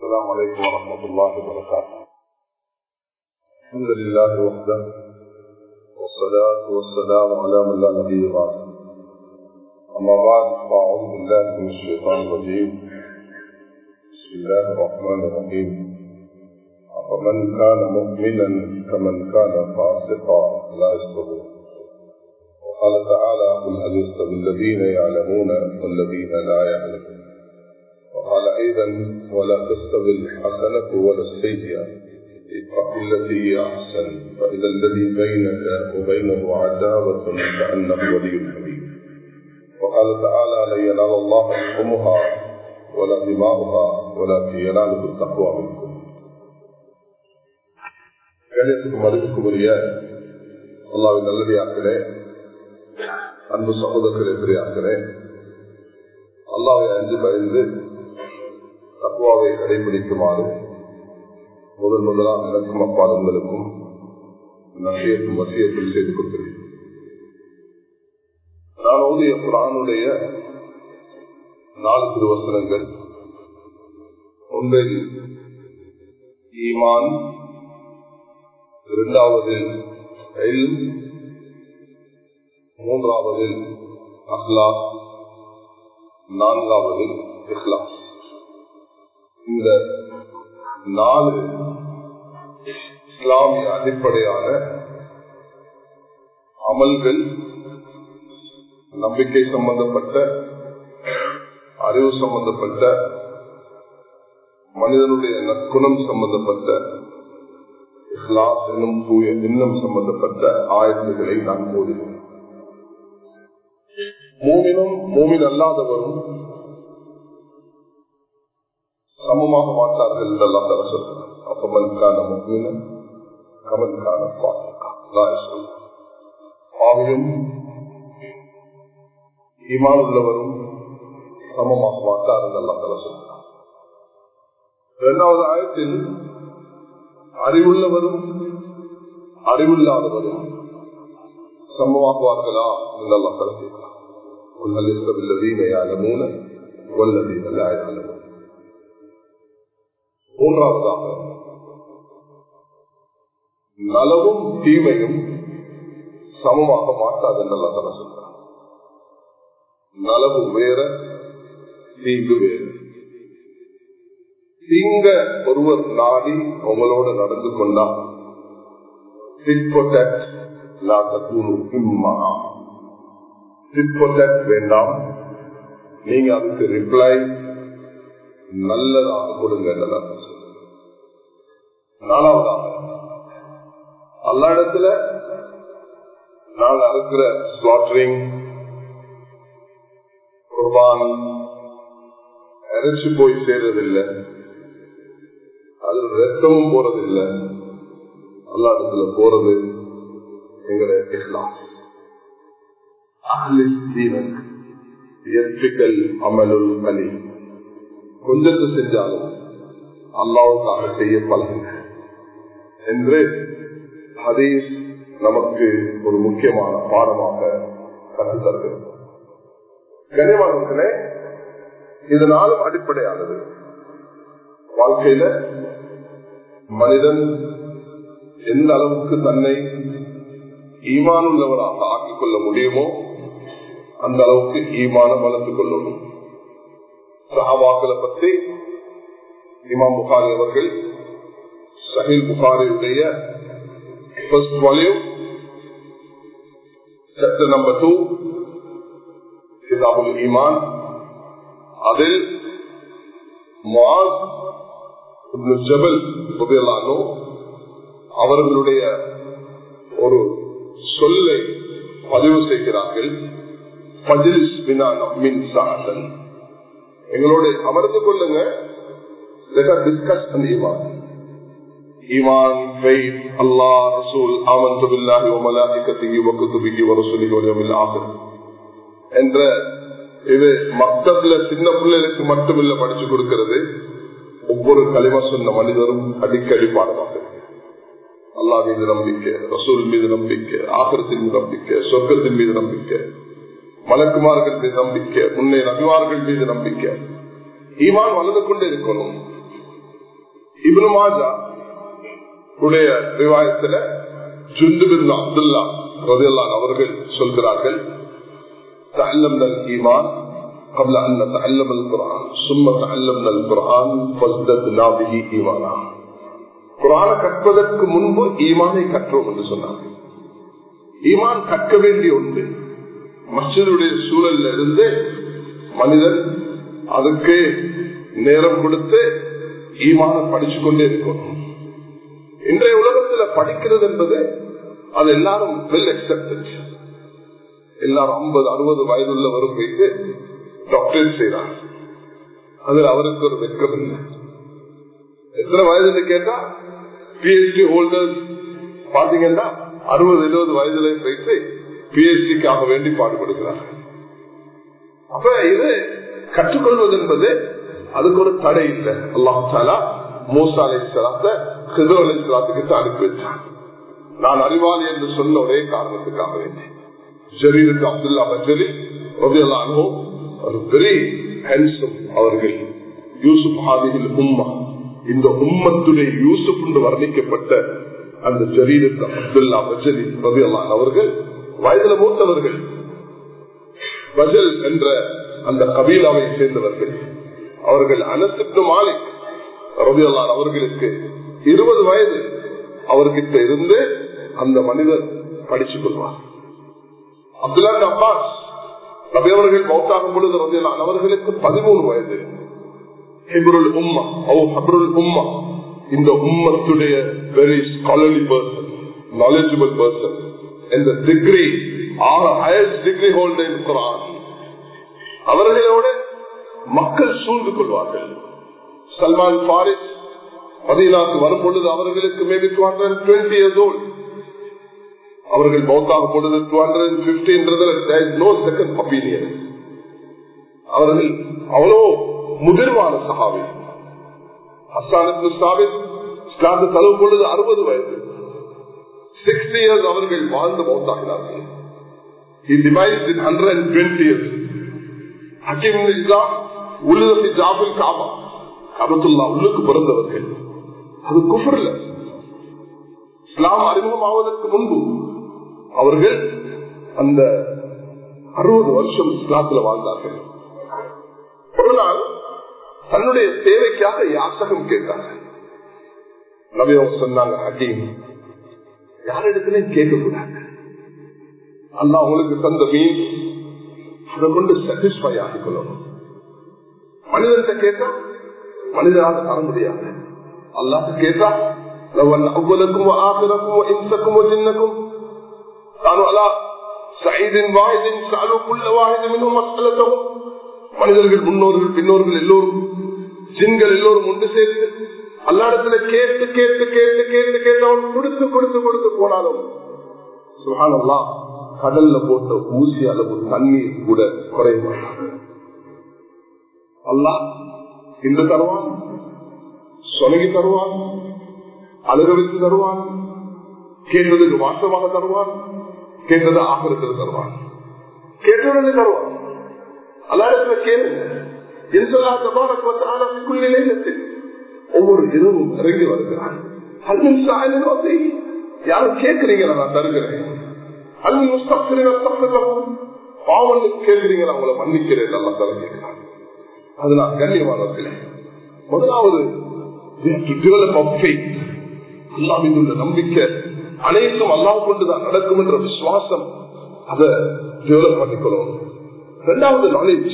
السلام عليكم ورحمة الله وبركاته الحمد لله وحده والصلاة والسلام على من لا نبي بعده أما بعد فأعوذ بالله من الشيطان الرجيم بسم الله الرحمن الرحيم أفمن كان مؤمنا كمن كان فاسقا لا يستوون وقال تعالى قل هل يستوي الذين يعلمون والذين لا يعلمون وقال أيضا ولا تستوي الحسنة ولا السيئة ادفع بالتي هي أحسن فإذا الذي بينك وبينه عداوة كأنه ولي حميد وقال تعالى لن ينال الله حكمها ولا دماؤها ولكن يناله التقوى منكم கணியத்துக்கும் மதிப்புக்குரிய அல்லாவின் நல்லடியாக்கிறே அன்பு சகோதரர்களே பெரியாக்கிறே அல்லாவை அஞ்சு பயந்து தக்குவாவை கடைபிடிக்குமாறு முதல் முதலாக எனக்கும் அப்பால் உங்களுக்கும் நசியத்தும் வசியத்தில் செய்து கொடுக்கிறேன் நான் ஓதிய குரானுடைய நாலு திருவசனங்கள் ஒன்றில் ஈமான் இரண்டாவதில் மூன்றாவதில் அஹ்லா நான்காவதில் இஸ்லாம் இந்த நாலு இஸ்லாமிய அடிப்படையான அமல்கள் நம்பிக்கை சம்பந்தப்பட்ட அறிவு சம்பந்தப்பட்ட மனிதனுடைய நற்குணம் சம்பந்தப்பட்ட இஸ்லாம் என்னும் தூய இன்னும் சம்பந்தப்பட்ட ஆயத்துகளை நான் போதினேன் மூமினும் மூமின் அல்லாதவரும் சமமாக மாட்டார்கள் என்றெல்லாம் தர சொல்றார் அப்பமனுக்கான முக்மீனம் கமனுக்கான பாவியும் ஈமான் உள்ளவரும் சமமாக மாட்டார் என்றெல்லாம் தர சொல்றார் இரண்டாவது ஆயத்தில் அறிவுள்ளவரும் அறிவில்லாதவரும் சமமாகுவார்களா என்றெல்லாம் தர சொல்றார் الذين يعلمون والذين لا يعلمون மூன்றாவதாக நலவும் தீமையும் சமமாக மாட்டாது என்று தர சொல்றார் நலவு வேற தீங்கு வேறு தீங்க ஒருவர் நாடி உங்களோட நடந்து கொண்டா வேண்டாம் நீங்க அதுக்கு ரிப்ளை நல்லதாக கொடுங்க நாலாவதாக எல்லா இடத்துல நாங்க அறுக்கிற ஸ்லாட்டரிங் குர்பான் இறைச்சி போய் சேர்றதில்லை அதுல ரத்தமும் போறதில்லை எல்லா இடத்துல போறது எங்களை இஸ்லாம் அமலுல் கலி கொஞ்சத்தை செஞ்சாலும் அல்லாவுக்காக செய்ய பழகுங்க என்று ஹதீஸ் நமக்கு ஒரு முக்கியமான பாடமாக கற்றுத்தருகிறது கனிமானே இதனாலும் அடிப்படையானது வாழ்க்கையில மனிதன் எந்த அளவுக்கு தன்னை ஈமானுள்ளவராக ஆக்கிக் கொள்ள முடியுமோ அந்த அளவுக்கு ஈமானம் வளர்த்துக் கொள்ளணும் சஹாபாக்களை பற்றி இமாம் புகாரி அவர்கள் சஹில் புகாரியுடைய first volume chapter number two கிதாபுல் ஈமான் அதில் ஜபல் அவர்களுடைய ஒரு சொல்லை பதிவு செய்கிறார்கள் எங்களோட அமர்ந்து கொள்ளுங்க டிஸ்கஸ் ஈமான் ஈமான் ஃபெய்த் அல்லாஹ் ரசூல் ஆமன்து பில்லாஹி வ மலாயிகத்திஹி வ குதுபிஹி வ ரசூலிஹி வல் யௌமில் ஆகிர் என்ற இது மக்தப்ல சின்ன பிள்ளைகளுக்கு மட்டுமில்ல படிச்சு கொடுக்கிறது ஒவ்வொரு களிமா சொன்ன மனிதரும் அடிக்கடி பாடமாக அல்லா மீது நம்பிக்கை ரசூல் மீது நம்பிக்கை ஆகரத்தின் மீது நம்பிக்கை சொர்க்கத்தின் மீது நம்பிக்கை மலக்குமார்கள் மீது நம்பிக்கை முன்னே நபிவார்கள் மீது நம்பிக்கை ஈமான் வளர்ந்து கொண்டே இருக்கணும் இப்னு மாஜா உடைய விவாதத்துல ஜுந்துபின் அப்துல்லா ரதியல்லான் அவர்கள் சொல்கிறார்கள் تعلمنا الإيمان قبل أن نتعلم القرآن ثم تعلمنا القرآن فازددنا به إيمانا குரான கற்பதற்கு முன்பு ஈமானை கற்றோம் என்று சொன்னார்கள் ஈமான் கற்க வேண்டிய ஒன்று மஸ்ஜிதுடைய சூழல்ல இருந்து மனிதன் அதுக்கு நேரம் கொடுத்து ஈமான படிச்சு கொண்டே இருக்கணும் இன்றைய உலகத்துல படிக்கிறது என்பது அது எல்லாரும் வெல் அக்செப்டட் எல்லாரும் ஐம்பது அறுபது வயதுள்ள வரும் வைத்து டாக்டரேட் செய்யறாங்க அதில் அவருக்கு ஒரு வெக்கம் இல்லை எத்தனை வயதுன்னு கேட்டா பிஹெச்டி ஹோல்டர்ஸ் பாத்தீங்கன்னா அறுபது எழுபது வயதுல வைத்து பிஹெச்டிக்காக வேண்டி பாடுபடுகிறாங்க அப்ப இது கற்றுக்கொள்வது என்பது அதுக்கு ஒரு தடை இல்லை அல்லாஹாலா மூசா அலை சலாத்த ஹிதோ அலை சலாத்துக்கு அனுப்பி வச்சான் நான் அறிவாளி என்று சொன்ன ஒரே காரணத்துக்காக வேண்டி ஜரீருக்கு அப்துல்லா பஜலி ரபியல்லானோ ஒரு வெரி ஹேண்ட்ஸம் அவர்கள் யூசுப் ஹாதிகள் உம்மா இந்த உம்மத்துடைய யூசுப் என்று வர்ணிக்கப்பட்ட அந்த ஜரீருக்கு அப்துல்லா பஜலி ரபியல்லான் அவர்கள் வயதுல மூத்தவர்கள் பஜல் என்ற அந்த கபீலாவை சேர்ந்தவர்கள் அவர்கள் அனசுக்கு மாலிக் ரபியல்லான் அவர்களுக்கு இருபது வயது அவர்கிட்ட இருந்து அந்த மனிதர் படிச்சுக் கொள்வார் அப்துல்லா அப்பாஸ் நபி அவர்கள் மௌத்தாகும் பொழுது ரபியல்லான் அவர்களுக்கு பதிமூணு வயது ஹிபருல் உம்மா ஓ ஹபருல் உம்மா இந்த உம்மத்துடைய very scholarly person knowledgeable person இந்த degree or highest degree holder in Quran அவர்களோட மக்கள் சூழ்ந்து கொள்வார்கள் சல்மான் பாரிஸ் மதீனாக்கு வரும் பொழுது அவர்களுக்கு maybe two hundred twenty years old அவர்கள் மௌத்தாக பொழுது டூ ஹண்ட்ரட் பிப்டின்றது நோ செகண்ட் ஒப்பீனியன் அவர்கள் அவ்வளோ முதிர்வான சகாவி அஸ்தானத்து சாபித் இஸ்லாத்து தழுவு பொழுது அறுபது வயது சிக்ஸ்டி இயர்ஸ் அவர்கள் வாழ்ந்து மௌத்தாகினார்கள் He divides in 120 years. Hakeem இஸ்லாம் உள்ளது ஜாபுல் காபா கபத்துல்லா உள்ளுக்கு பிறந்தவர்கள் அது குஃபர்ல இஸ்லாம் அறிமுகமாவதற்கு முன்பு அவர்கள் அந்த அறுபது வருஷம் இஸ்லாத்துல வாழ்ந்தார்கள் ஒரு நாள் தன்னுடைய தேவைக்காக யாசகம் கேட்டாங்க நபியவங்க சொன்னாங்க ஹக்கீம் யாரிடத்திலையும் கேட்கக்கூடாது அல்லா உங்களுக்கு தந்த மீன் அதை கொண்டு சாட்டிஸ்பை ஆகிக்கொள்ளணும் மனிதன்கிட்ட கேட்டா மனிதனாக தர முடியாது அல்லாஹ் கேட்டா لو أن أولكم وآخركم وإنسكم وجنكم كانوا على سعيد واحد سألوا كل واحد منهم مسألتهم மனிதர்கள் முன்னோர்கள் பின்னோர்கள் எல்லோரும் ஜின்கள் எல்லோரும் ஒன்று சேர்ந்து அல்லாடத்துல கேட்டு கேட்டு கேட்டு கேட்டு கேட்டு அவன் கொடுத்து கொடுத்து கொடுத்து போனாலும் சுகானல்லா கடல்ல போட்ட ஊசி அளவு தண்ணீர் கூட குறைய மாட்டாங்க அல்லா இந்த தருவான் சொலகி தருவான் அழுக வைத்து தருவான் கேட்டதுக்கு மாற்றமாக தருவான் கேட்டது ஆகிறதுக்கு தருவான் கேட்டவுடனே தருவான் அல்லாடத்துல கேளுங்க ஒவ்வொரு இரவும் இறங்கி வருகிறான் யாரும் கேட்கிறீங்களா நான் தருகிறேன் பாவம் கேட்கிறீங்களா உங்களை மன்னிக்கிறேன் நல்லா தர கேட்கிறான் அதனால் கண்ணியமானவர்களே முதலாவது அல்லாஹ் உள்ள நம்பிக்கை அனைத்தும் அல்லாஹ் கொண்டுதான் நடக்கும் என்ற விசுவாசம் அதை டெவலப் பண்ணிக்கணும் இரண்டாவது நாலேஜ்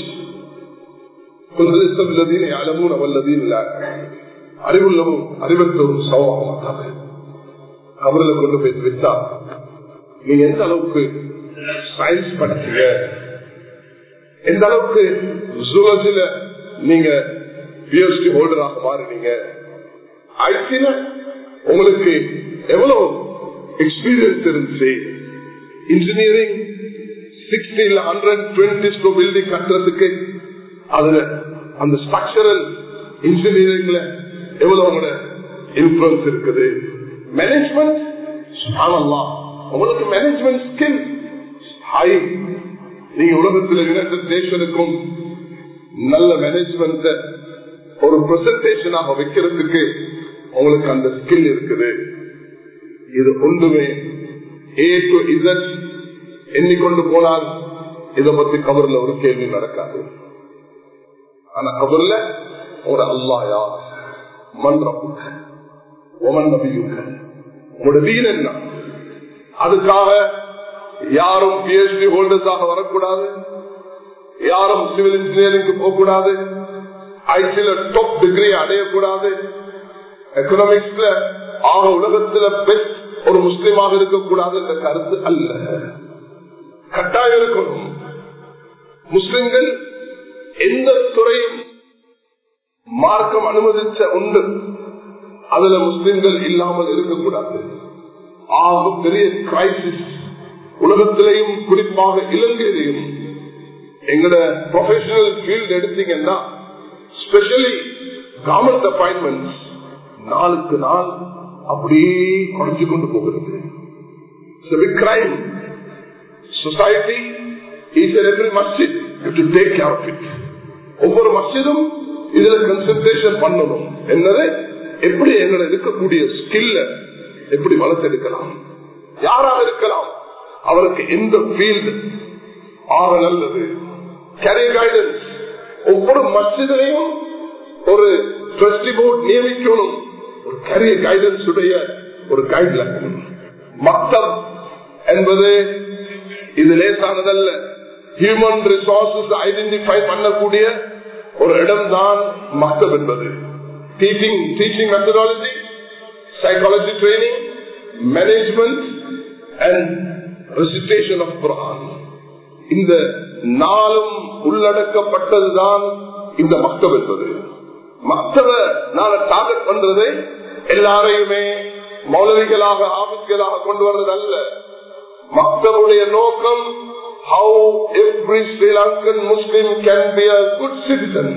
அறிவுள்ளவும் அறிவற்றவும் சவாக மாட்டாங்க அவர்களை கொண்டு போய் விட்டா நீங்க எந்த அளவுக்கு சயின்ஸ் படிச்சீங்க எந்த அளவுக்கு ஜூலஜில நீங்க பிஎஸ்டி ஹோல்டராக மாறினீங்க ஐடில உங்களுக்கு எவ்வளவு எக்ஸ்பீரியன்ஸ் இருந்துச்சு இன்ஜினியரிங் சிக்ஸ்டி இல்ல ஹண்ட்ரட் டுவெண்ட்டி ஸ்டோ பில்டிங் கட்டுறதுக்கு அதுல அந்த ஸ்ட்ரக்சரல் இன்ஜினியரிங்ல எவ்வளவு இன்ஃபுளுன்ஸ் இருக்குது மேனேஜ்மெண்ட் உங்களுக்கு மேனேஜ்மெண்ட் ஸ்கில் ஹை நீங்க உலகத்தில் யுனைடெட் நேஷனுக்கும் நல்ல மேனேஜ்மெண்ட் ஒரு பிரசன்டேஷனாக வைக்கிறதுக்கு உங்களுக்கு அந்த ஸ்கில் இருக்குது இது ஒன்றுமே ஏ டு இசட் எண்ணிக்கொண்டு போனால் இதை பத்தி கபர்ல ஒரு கேள்வி நடக்காது ஆனா கபர்ல ஒரு அல்லா யார் மன்றம் ஒமன் நபியுங்க உங்களோட வீண் என்ன அதுக்காக யாரும் பிஹெச்டி ஹோல்டர்ஸாக வரக்கூடாது யாரும் சிவில் இன்ஜினியரிங் போகக்கூடாது ஐசில டாப் டிகிரி அடையக்கூடாது எக்கனாமிக்ஸ்ல ஆக உலகத்துல பெஸ்ட் ஒரு முஸ்லீமாக இருக்கக்கூடாது என்ற கருத்து அல்ல கட்டாயம் இருக்கணும் முஸ்லிம்கள் எந்த துறையும் மார்க்கம் அனுமதிச்ச உண்டு அதுல முஸ்லிம்கள் இல்லாமல் இருக்கக்கூடாது ஆக பெரிய கிரைசிஸ் உலகத்திலையும் குறிப்பாக இலங்கையிலையும் எங்கட ப்ரொஃபஷனல் ஃபீல்ட் எடுத்தீங்கன்னா ஸ்பெஷலி கவர்மெண்ட் அப்பாயின்மெண்ட் நாளுக்கு நாள் அப்படியே குறைஞ்சு கொண்டு போகிறது crime society is every masjid to take care of it ஒவ்வொரு மஸ்ஜிதும் இதுல கன்சன்ட்ரேஷன் பண்ணணும் என்னது எப்படி எங்களை இருக்கக்கூடிய ஸ்கில்ல எப்படி வளர்த்தெடுக்கலாம் யாராக இருக்கலாம் அவருக்கு எந்த ஃபீல்டு ஆக நல்லது கரியர் கைடன்ஸ் ஒவ்வொரு மசிதிலையும் ஒரு ட்ரஸ்டி போர்ட் நியமிக்கணும் ஒரு கரியர் கைடன்ஸ் உடைய ஒரு கைட்லைன் மக்தம் என்பது இது லேசானதல்ல ஹியூமன் ரிசோர்சஸ் ஐடென்டிஃபை பண்ணக்கூடிய ஒரு இடம் தான் மக்தம் என்பது teaching teaching methodology psychology training management and recitation of Quran இந்த நாளும் உள்ளடக்கப்பட்டதுதான் இந்த மக்தம் என்பது மக்தவ நான் டார்கெட் பண்றது எல்லாரையுமே மௌலவிகளாக ஆபத்துகளாக கொண்டு வர்றது அல்ல மக்களுடைய நோக்கம் how every Sri Lankan Muslim can be a good citizen.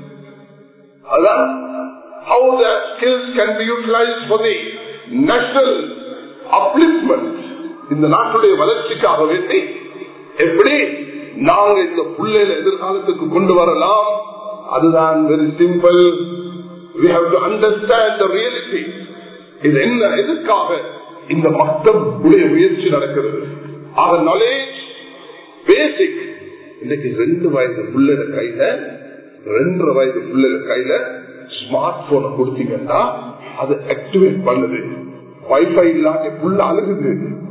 அதான் how their skills can be utilized for the national upliftment இந்த நாட்டுடைய வளர்ச்சிக்காக வேண்டி எப்படி நாங்க இந்த புள்ளையில எதிர்காலத்துக்கு கொண்டு வரலாம் அதுதான் very simple we have to understand the reality இது என்ன எதுக்காக இந்த மக்கள் உடைய முயற்சி நடக்கிறது ஆக நாலேஜ் பேசிக் இன்னைக்கு ரெண்டு வயது புள்ளட கையில ரெண்டரை வயது புள்ளட கையில ஸ்மார்ட் போனை கொடுத்தீங்கன்னா அது ஆக்டிவேட் பண்ணுது வைஃபை இல்லாத புள்ள அழுகுது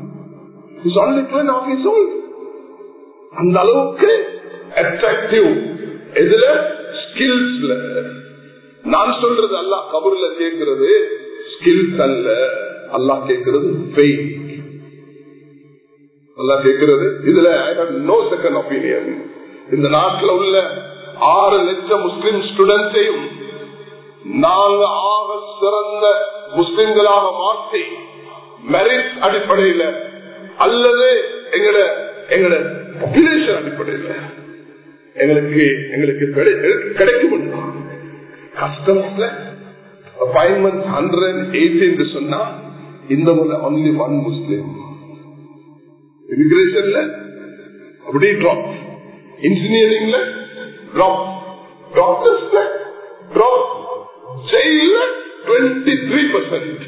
அந்த அளவுக்கு அட்ராக்டிவ் எதுல ஸ்கில்ஸ்ல நான் சொல்றது அல்ல கபூர்ல கேட்கிறது ஸ்கில்ஸ் அல்ல அல்லா கேட்கிறது அல்லா கேட்கிறது இதுல நோ செகண்ட் ஒப்பீனியன் இந்த நாட்டில் உள்ள ஆறு லட்சம் முஸ்லிம் ஸ்டூடெண்ட்ஸையும் நாங்க ஆக சிறந்த முஸ்லிம்களாக மாற்றி மெரிட் அடிப்படையில அல்லது எங்கட எங்கட பாப்புலேஷன் அடிப்படையில எங்களுக்கு எங்களுக்கு கிடைக்கும் கஸ்டமர்ஸ்ல அப்பாயின்மெண்ட் ஹண்ட்ரட் எயிட்டி என்று சொன்னா இந்த முறை ஒன்லி ஒன் முஸ்லிம் இமிகிரேஷன்ல அப்படி ட்ராப் இன்ஜினியரிங்ல ட்ராப் டாக்டர்ஸ்ல ட்ராப் ஜெயில twenty three percent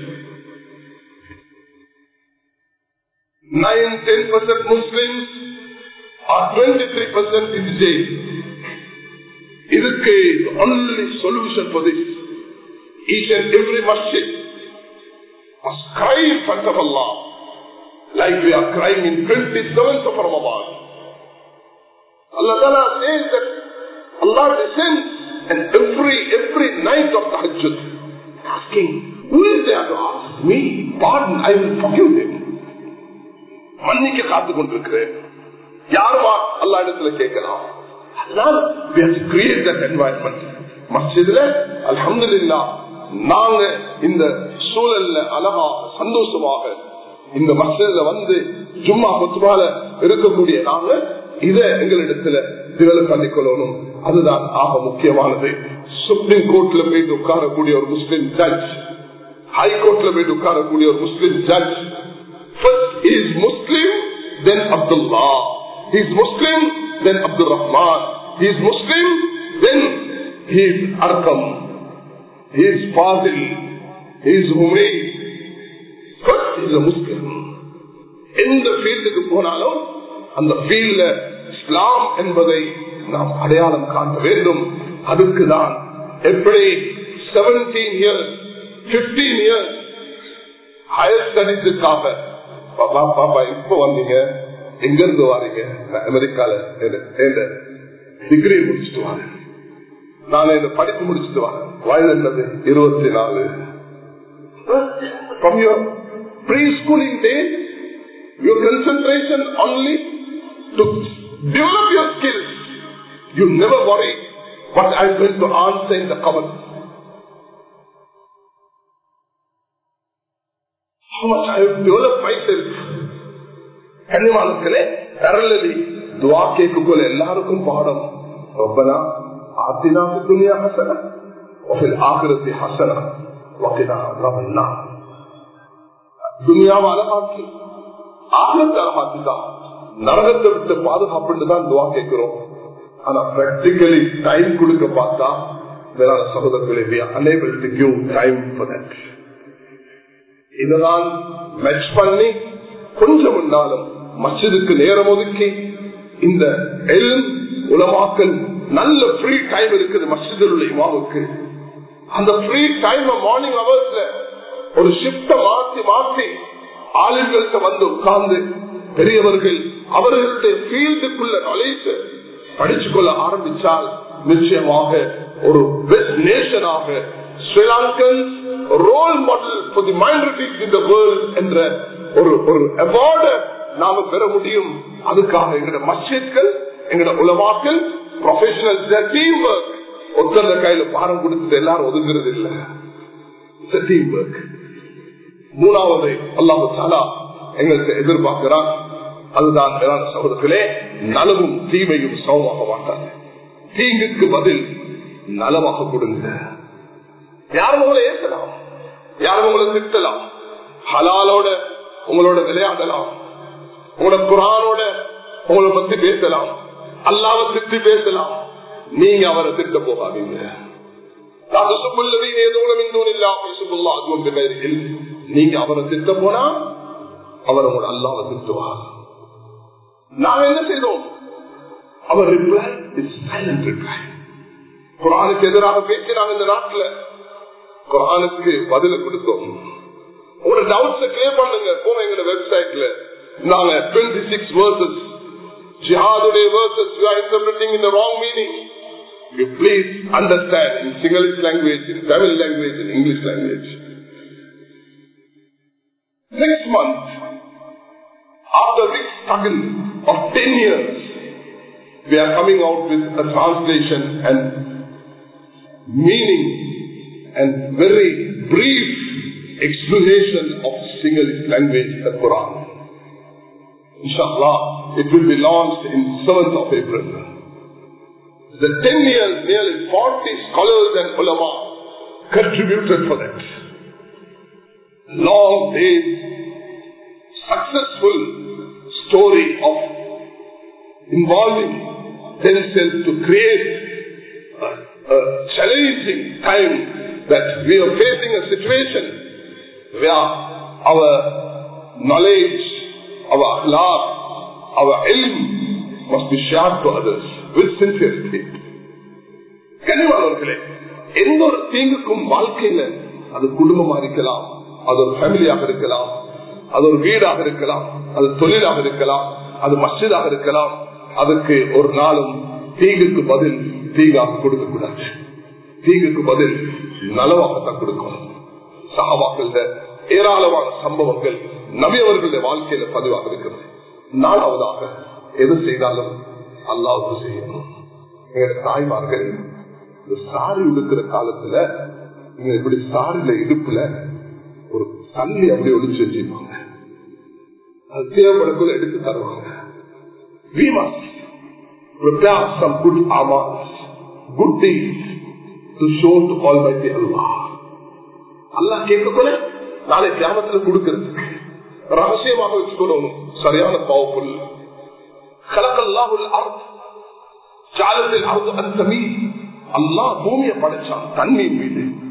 nine ten percent Muslims are twenty three percent in jail இதுக்கு only solution for this each and every masjid must cry in front of Allah like we are crying in 27th of Ramadan. Allah Ta'ala says that Allah descends and every every night of Tahajjud asking, who is there to ask me? Pardon, I will forgive them. மன்னிக்க காத்து கொண்டிருக்கிறேன் யாருமா அல்லா இடத்துல கேட்கலாம் அதனால் we have to create that environment. மஸ்ஜித்ல அல்ஹம்துலில்லா நாங்க இந்த சூழல்ல அழகா சந்தோஷமாக இந்த மசித வந்து சும்மா கொத்துமால இருக்கக்கூடிய நாங்க இத எங்களிடத்துல டெவலப் பண்ணிக்கொள்ளணும் அதுதான் ஆக முக்கியமானது சுப்ரீம் கோர்ட்ல போயிட்டு உட்காரக்கூடிய ஒரு முஸ்லிம் ஜட்ஜ் ஹை கோர்ட்ல போயிட்டு உட்காரக்கூடிய ஒரு Muslim judge first is Muslim then Abdullah is Muslim then Abdul Rahman is Muslim then he is Arkam, he is Fazil, is Umayyad. First is a Muslim. எந்த ஃபீல்டுக்கு போனாலும் அந்த ஃபீல்ட்ல இஸ்லாம் என்பதை நாம் அடையாளம் காண வேண்டும் அதுக்கு தான் எப்படி seventeen years fifteen years higher ஸ்டடிஸுக்காக பாப்பா பாப்பா இப்ப வந்தீங்க எங்க இருந்து வாரீங்க நான் அமெரிக்கால டிகிரி முடிச்சுட்டு வரேன் நான் இந்த படிப்பு முடிச்சுட்டு வரேன் வயது என்னது இருபத்தி நாலு from your preschooling days your concentration only to develop your skills you never worry what I'm going to answer in the comment how much I have developed myself கண்ணிமானத்திலே தரலி துவா கேட்குள்ள எல்லாருக்கும் பாடம் ரப்பனா ஆத்தினா துனியா ஹசனா وفي الآخرة حسنة وقنا عذاب النار துனியாவை அழகாக்கி ஆகலத்தை அழகாக்கிதான் நரகத்தை விட்டு பாதுகாப்புன்னு தான் துவா கேட்கிறோம் ஆனா பிராக்டிகலி டைம் கொடுக்க பார்த்தா வேளாண் சகோதரர்களே enable to give time for that இதனால் மேட்ச் பண்ணி கொஞ்சம் முன்னாலும் மசிதுக்கு நேரம் ஒதுக்கி இந்த எல் உலமாக்கல் நல்ல ஃப்ரீ டைம் இருக்குது மசிதில் உள்ள இமாவுக்கு அந்த ஃப்ரீ டைம் மார்னிங் அவர்ஸ்ல ஒரு ஷிப்ட மாத்தி மாத்தி ஆளுங்கள்ட்ட வந்து உட்கார்ந்து பெரியவர்கள் அவர்களுடைய ஃபீல்டுக்குள்ள நாலேஜ் படிச்சு கொள்ள ஆரம்பிச்சால் நிச்சயமாக ஒரு பெஸ்ட் நேஷனாக Sri Lankan role model for the minorities in the world என்ற ஒரு ஒரு அவார்டு நாம பெற முடியும் அதுக்காக எங்களோட மஸ்ஜித்கள் எங்களோட உலமாக்கள் ப்ரொஃபஷனல் டீம் ஒர்க் ஒத்தந்த கையில பாரம் கொடுத்தது எல்லாரும் ஒதுங்குறது இல்ல டீம் ஒர்க் மூணாவது அல்லாஹு தாலா எங்களுக்கு எதிர்பார்க்கிறான் அதுதான் மேலான சகோதரர்களே நலவும் தீமையும் சமமாக மாட்டாங்க தீங்குக்கு பதில் நலமாக கொடுங்க யாரும் உங்களை ஏற்கலாம் யாரும் உங்களை திட்டலாம் ஹலாலோட உங்களோட விளையாடலாம் உங்களோட குரானோட உங்களை பத்தி பேசலாம் அல்லாவை திட்டி பேசலாம் நீங்க அவரை திட்ட போகாதீங்க நீங்க அவரை திட்ட போனா அவர் உங்களோட அல்லாவை திட்டுவார் நாங்க என்ன செய்தோம் அவர் ரிப்ளை இஸ் சைலண்ட் ரிப்ளை குரானுக்கு எதிராக பேசினாங்க இந்த நாட்டில் குரானுக்கு பதில கொடுத்தோம் உங்களோட டவுட்ஸ் கிளியர் பண்ணுங்க போங்க எங்க வெப்சைட்ல நாங்க டுவெண்ட்டி சிக்ஸ் வேர்சஸ் ஜிஹாதுடைய verses you are interpreting in wrong meaning you please understand in Sinhalese language, in Tamil language, in English language. Next month, after big struggle of 10 years, we are coming out with a translation and meaning and very brief explanation of Sinhalese language, the Quran. Inshallah, it will be launched in 7th of April. The 10 years, nearly 40 scholars and ulama contributed for that. Long days, successful story of involving themselves to create a, a challenging time that we are facing a situation where our knowledge, our akhlaq, our ilm must be shared to others with sincerity. கனிவாளர்களே எந்த ஒரு தீங்குக்கும் வாழ்க்கையில அது குடும்பமா இருக்கலாம் அது ஒரு ஃபேமிலியாக இருக்கலாம் அது ஒரு வீடாக இருக்கலாம் அது தொழிலாக இருக்கலாம் அது மஸ்ஜிதாக இருக்கலாம் அதுக்கு ஒரு நாளும் தீங்குக்கு பதில் தீங்காக கொடுக்க கூடாது தீங்குக்கு பதில் நலவாகத்தான் கொடுக்கணும் சகவாக்கள் ஏராளமான சம்பவங்கள் நபியவர்களுடைய வாழ்க்கையில பதிவாக இருக்கிறது நாலாவதாக எது செய்தாலும் அல்லாவுக்கு செய்யணும் எங்க தாய்மார்கள் இந்த சாரி உடுக்கிற காலத்துல நீங்க இப்படி சாரில இடுப்புல ஒரு தண்ணி அப்படி ஒழிச்சு வச்சிருப்பாங்க அது தேவைப்படக்குள்ள எடுத்து தருவாங்க We must prepare some good amals, good deeds to show to Almighty Allah. அல்லா கேட்கக்குள்ள நாளை கிராமத்துல கொடுக்கறதுக்கு ரகசியமாக வச்சுக்கணும் சரியான பவர்ஃபுல் خلق الله الارض جعلت الارض ان تميل அல்லாஹ் பூமியை படைச்சான் தண்ணீர் மீது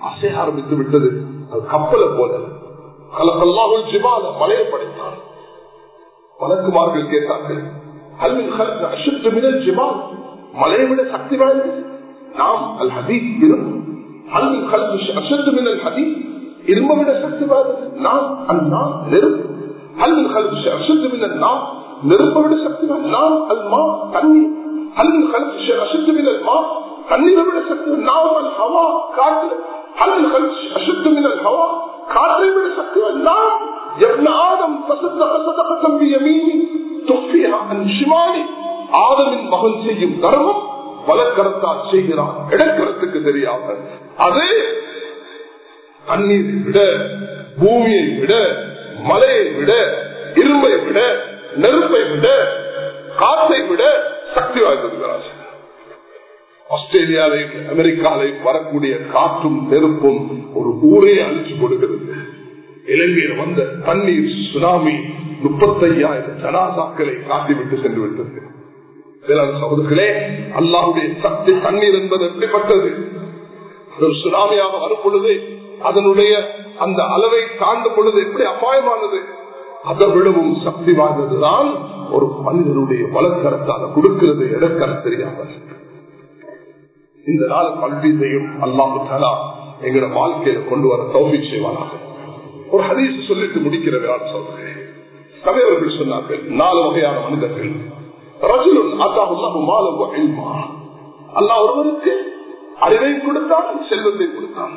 அசைய ஆரம்பித்து விட்டது அது கப்பலை போல கலக்கல்லாமல் ஜிபால மலையை படைத்தான் வழக்குமார்கள் கேட்டார்கள் அல்மின் கலக்க அசுத்த மினல் ஜிபால் மலையை விட சக்தி வாய்ந்தது நாம் அல் ஹதீஸ் இரும்பு அல்மின் கலக்க அசுத்த மினல் ஹதீஸ் இரும்பை விட சக்தி வாய்ந்தது நாம் அண்ணா நெருப்பு அல்மின் கலக்க அசுத்த மினல் நாம் நெருப்பை விட சக்தி வாய்ந்தது நாம் அல் மா தண்ணீர் அல்மின் கலக்க அசுத்த மினல் மா தண்ணீரை விட சக்தி நாம் அல் ஹவா காற்று அல்மின் கலக்க அசுத்த மினல் ஹவா காற்றை விட சக்தி நாம் ابن آدم تصدق صدقة بيميني تخفيها عن شمالي ஆதமின் மகன் செய்யும் தர்மம் வலக்கரத்தால் செய்கிறான் இடக்கரத்துக்கு தெரியாம அதே தண்ணீரை விட பூமியை விட மலையை விட இரும்பை விட நெருப்பை விட காற்றை விட சக்தி வாய்ந்திருக்கிறார் ஆஸ்திரேலியாவை அமெரிக்காவை வரக்கூடிய காற்றும் நெருப்பும் ஒரு ஊரே அழிச்சு கொடுக்கிறது இலங்கையில் வந்த தண்ணீர் சுனாமி முப்பத்தையாயிரம் ஜனாசாக்களை காட்டிவிட்டு சென்று விட்டது சகோதரர்களே அல்லாவுடைய சக்தி தண்ணீர் என்பது எப்படிப்பட்டது ஒரு சுனாமியாக வரும் பொழுது அதனுடைய அந்த அளவை தாண்டும் பொழுது எப்படி அபாயமானது அதை விடவும் சக்தி வாய்ந்ததுதான் ஒரு மனிதனுடைய வழக்கரத்தால கொடுக்கிறது இடக்கர தெரியாமல் இந்த நாள் கல்வியையும் அல்லாமு தலா எங்களோட வாழ்க்கையில கொண்டு வர தௌமி செய்வானாக ஒரு ஹதீஸ் சொல்லிட்டு முடிக்கிறவரால் சொல்றேன் தலைவர்கள் சொன்னார்கள் நாலு வகையான மனிதர்கள் ரஜுலுன் அல்லாஹு மாலம் அல்லா ஒருவருக்கு அறிவை கொடுத்தான் செல்வத்தை கொடுத்தான்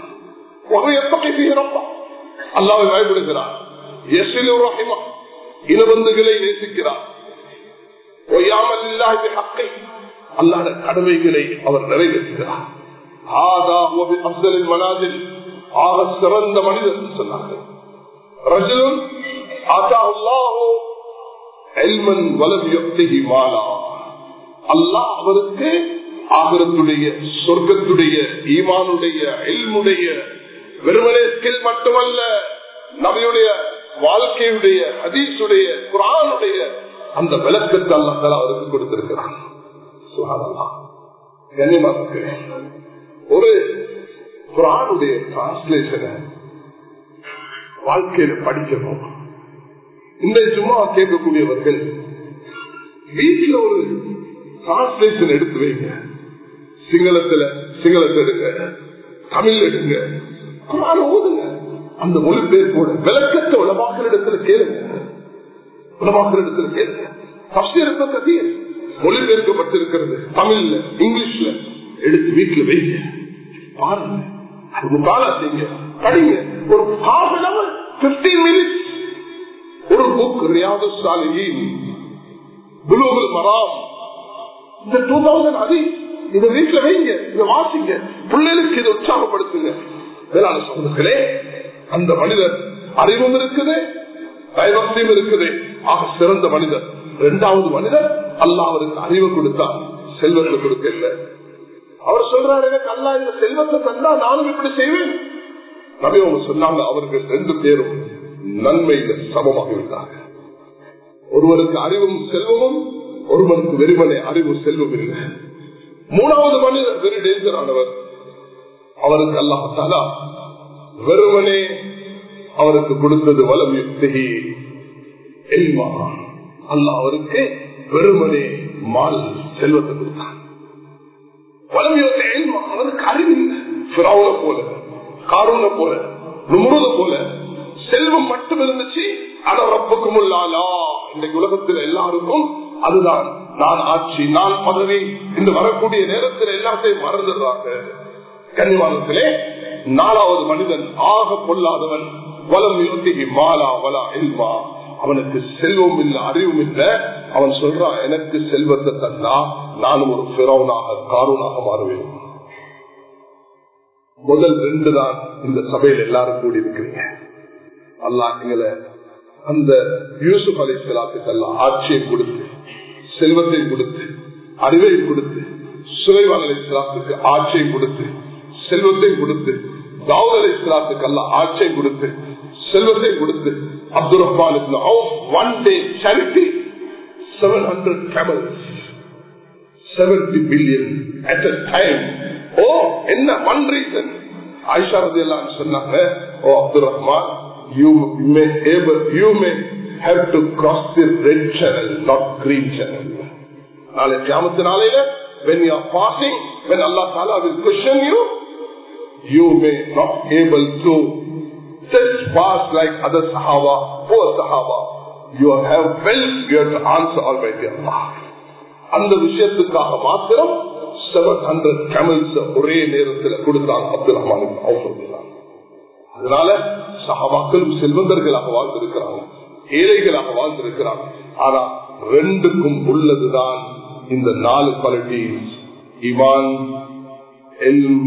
அல்லாவை பயப்படுகிறார் இனபந்துகளை நேசிக்கிறார் அல்லாத கடமைகளை அவர் நிறைவேற்றுகிறார் ஆதா அப்தலின் மனாதில் ஆக சிறந்த மனிதர் சொன்னார்கள் ரஜுலுன் அல்லாஹ் அவருக்கு ஆகரத்துடைய சொர்க்கத்துடைய ஈமானுடைய எல்முடைய வெறுமனே ஸ்கில் மட்டுமல்ல நபியுடைய வாழ்க்கையுடைய ஹதீஸுடைய குரானுடைய அந்த விளக்கத்தை அல்லா அவருக்கு கொடுத்திருக்கிறான் ஒரு குரானுடைய டிரான்ஸ்லேஷனை வாழ்க்கையில படிக்கணும் இந்த சும்மா கேட்கக்கூடியவர்கள் வீட்டில் ஒரு டிரான்ஸ்லேஷன் எடுத்து வைங்க சிங்களத்துல சிங்களத்தை எடுங்க தமிழ் எடுங்க குரான் ஓதுங்க அந்த மொழிபெயர்ப்போட விளக்கத்தை உலமாக்கிற இடத்துல கேளுங்க உலமாக்கிற இடத்துல கேளுங்க தப்சீரத்தை கதிய மொழிபெயர்க்கப்பட்டிருக்கிறது தமிழ்ல இங்கிலீஷ்ல எடுத்து வீட்டுல வைங்க பாருங்க அது முக்காலா செய்யுங்க படிங்க ஒரு half an hour fifteen minutes ஒரு book Riyadus Salihin Bulughul Maram இந்த டூ தௌசண்ட் அதி இதை வீட்டுல வைங்க இதை வாசிங்க பிள்ளைகளுக்கு இதை உற்சாகப்படுத்துங்க வேளாண் சகோதரர்களே அந்த மனிதர் அறிவும் இருக்குது தைவத்தையும் இருக்குது ஆக சிறந்த மனிதர் இரண்டாவது மனிதர் அல்லா அவருக்கு அறிவு கொடுத்தா செல்வத்தை கொடுக்க இல்லை அவர் சொல்றாரு எனக்கு அல்லா இந்த செல்வத்தை தந்தா நானும் இப்படி செய்வேன் நபி அவங்க சொன்னாங்க அவர்கள் ரெண்டு பேரும் நன்மையில சமமாக இருந்தாங்க ஒருவருக்கு அறிவும் செல்வமும் ஒருவருக்கு வெறுமனே அறிவு செல்வம் இல்லை மூணாவது மனிதர் வெறு டேஞ்சரானவர் அவருக்கு அல்லாஹாலா வெறுமனே அவருக்கு கொடுத்தது வலம் யுக்தி எல்மா அல்ல அவருக்கு வெறுமனே மால் செல்வத்தை கொடுத்தான் வலம் யுக்தி எல்மா அவருக்கு அறிவில்லை பிராவுல போல காரூன போல நுமுருத போல செல்வம் மட்டும் இருந்துச்சு ஆனா ரப்புக்கும் இல்லாலா இன்றைக்கு உலகத்தில் எல்லாருக்கும் அதுதான் நான் ஆட்சி நான் பதவி இந்த வரக்கூடிய நேரத்தில் எல்லாத்தையும் மறந்துடுறாங்க கன்னிவாதத்திலே நாலாவது மனிதன் ஆக கொள்ளாதவன் வலம் யோகி மாலா வலா எல்வா அவனுக்கு செல்வம் இல்ல அறிவும் இல்ல அவன் சொல்றான் எனக்கு செல்வத்தை தந்தா நானும் ஒரு பிறவனாக காரூனாக மாறுவேன் முதல் ரெண்டு தான் இந்த சபையில் எல்லாரும் கூடி இருக்கிறீங்க அல்லாஹ் எங்களை அந்த யூசுப் அலி சலாத்துக்கெல்லாம் ஆட்சியை கொடுத்து செல்வத்தை கொடுத்து அறிவை கொடுத்து சுலைவான் அலி சலாத்துக்கு ஆட்சியை கொடுத்து செல்வத்தை கொடுத்து தாவூத் அலி சலாத்துக்கு எல்லாம் ஆட்சியை கொடுத்து செல்வத்தை கொடுத்து Abdul Rahman one day charity seven hundred camels seventy billion at a time oh என்ன ஒன் ரீசன் ஆயிஷா ரதி எல்லாம் சொன்னாங்க oh Abdul Rahman you may able you may have to cross the red channel, not green channel. நாளை கியாமத்து நாளையில when you are passing, when Allah Ta'ala will question you, you may not able to just pass like other Sahaba, poor Sahaba. You have well, you have to answer Almighty Allah. அந்த விஷயத்துக்காக மாத்திரம் seven hundred camels ஒரே நேரத்தில் கொடுத்தாங்க அப்துல் ரஹ்மான் அதனால சஹாபாக்களும் செல்வந்தர்களாக வாழ்ந்திருக்கிறாங்க ஏழைகளாக வாழ்ந்திருக்கிறாங்க ஆனா ரெண்டுக்கும் உள்ளதுதான் இந்த நாலு குவாலிட்டிஸ் இமான் எல்ம்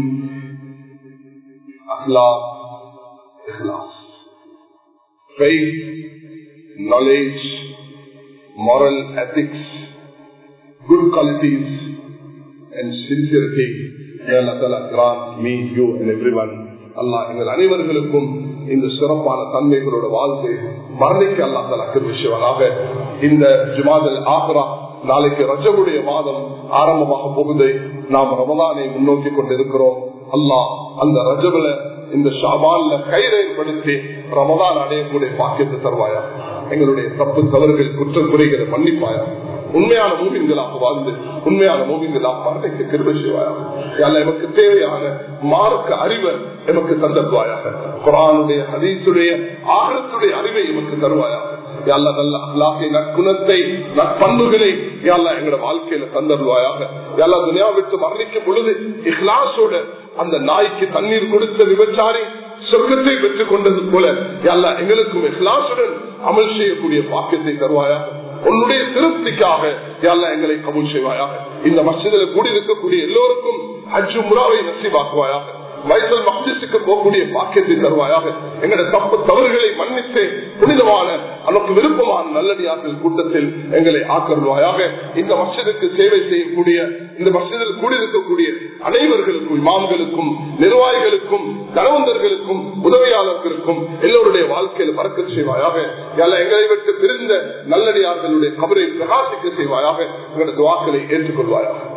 அஹ்லா இஹ்லாஸ் faith, knowledge, moral ethics, good qualities, and sincerity. May Allah Ta'ala grant me, you and everyone. Allah எங்கள் அனைவர்களுக்கும் இந்த சிறப்பான தன்மைகளோட வாழ்க்கை மரணிக்க அல்லா தலா கிருஷிவனாக இந்த ஜுமாதல் ஆக்ரா நாளைக்கு ரஜமுடைய மாதம் ஆரம்பமாக போகுது நாம் ரமதானை முன்னோக்கி கொண்டிருக்கிறோம் அல்லாஹ் அந்த ரஜபுல இந்த ஷாபான்ல கைரேற்படுத்தி ரமதான் அடையக்கூடிய பாக்கியத்தை தருவாயா எங்களுடைய தப்பு தவறுகள் குற்றம் குறைகளை மன்னிப்பாயா உண்மையான மூவிங்களாக வாழ்ந்து உண்மையான மூவிங்களாக மரணிக்க கிருப செய்வாயா எமக்கு தேவையான மார்க்க அறிவை எமக்கு தந்தருவாயாக குரானுடைய ஹதீசுடைய ஆகத்துடைய அறிவை எமக்கு தருவாயாக நல்ல அல்லாஹை நற்குணத்தை நற்பண்புகளை யாழ்லா எங்களோட வாழ்க்கையில தந்தருவாயாக எல்லா துனியா விட்டு மரணிக்கும் பொழுது இஹ்லாசோட அந்த நாய்க்கு தண்ணீர் கொடுத்த விபச்சாரி சொர்க்கத்தை பெற்றுக் கொண்டது போல எல்லா எங்களுக்கும் இஹ்லாசுடன் அமல் செய்யக்கூடிய பாக்கியத்தை தருவாயாக உன்னுடைய திருப்திக்காக யாழ்லா எங்களை கபூல் செய்வாயாக இந்த மசிதில் கூடியிருக்கக்கூடிய எல்லோருக்கும் அஜு முறாவை நசிவாக்குவாயாக வைசல் மக்திசுக்கு போகக்கூடிய பாக்கியத்தை தருவாயாக எங்களுடைய தப்பு தவறுகளை மன்னித்து புனிதமான நமக்கு விருப்பமான நல்லடியாக்கள் கூட்டத்தில் எங்களை ஆக்கருவாயாக இந்த மசிதுக்கு சேவை செய்யக்கூடிய இந்த மசிதில் கூடியிருக்கக்கூடிய அனைவர்களுக்கும் இமாம்களுக்கும் நிர்வாகிகளுக்கும் தனவந்தர்களுக்கும் உதவியாளர்களுக்கும் எல்லோருடைய வாழ்க்கையில் பறக்க செய்வாயாக எங்களை விட்டு பிரிந்த நல்லடியார்களுடைய கபரை பிரகாசிக்க செய்வாயாக எங்களது வாக்களை ஏற்றுக்கொள்வாயாக